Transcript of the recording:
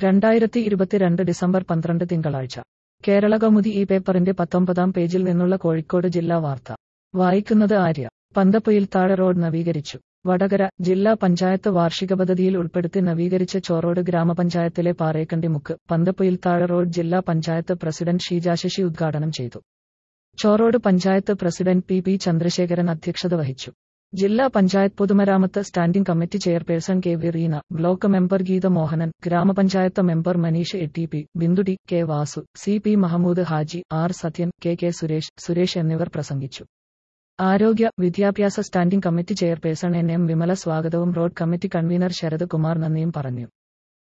രണ്ടായിരത്തി ഇരുപത്തിരണ്ട് ഡിസംബർ പന്ത്രണ്ട് തിങ്കളാഴ്ച കേരള കൗമുദി ഈ പേപ്പറിന്റെ പത്തൊമ്പതാം പേജിൽ നിന്നുള്ള കോഴിക്കോട് ജില്ലാ വാർത്ത വായിക്കുന്നത് ആര്യ പന്തപ്പൊയിൽ താഴെ റോഡ് നവീകരിച്ചു വടകര ജില്ലാ പഞ്ചായത്ത് വാർഷിക പദ്ധതിയിൽ ഉൾപ്പെടുത്തി നവീകരിച്ച ചോറോട് ഗ്രാമപഞ്ചായത്തിലെ പാറേക്കണ്ടിമുക്ക് പന്തപ്പൊയിൽ താഴെ റോഡ് ജില്ലാ പഞ്ചായത്ത് പ്രസിഡന്റ് ഷീജാശശി ഉദ്ഘാടനം ചെയ്തു Chorode panchayat president P P Chandrasekharan അധ്യക്ഷത വഹിച്ചു ജില്ലാ പഞ്ചായത്ത് പൊതുമരാമത്ത് standing committee chairperson K V Reena block member Geetha Mohanan ഗ്രാമപഞ്ചായത്ത് member Manish A T P ബിന്ദുടി K Vasu C P Mahamood Haji R Sathyan K K Suresh Suresh എന്നിവർ പ്രസംഗിച്ചു ആരോഗ്യ വിദ്യാഭ്യാസ standing committee chairperson N M Vimala സ്വാഗതവും road committee convener Sarath Kumar നന്ദിയും പറഞ്ഞു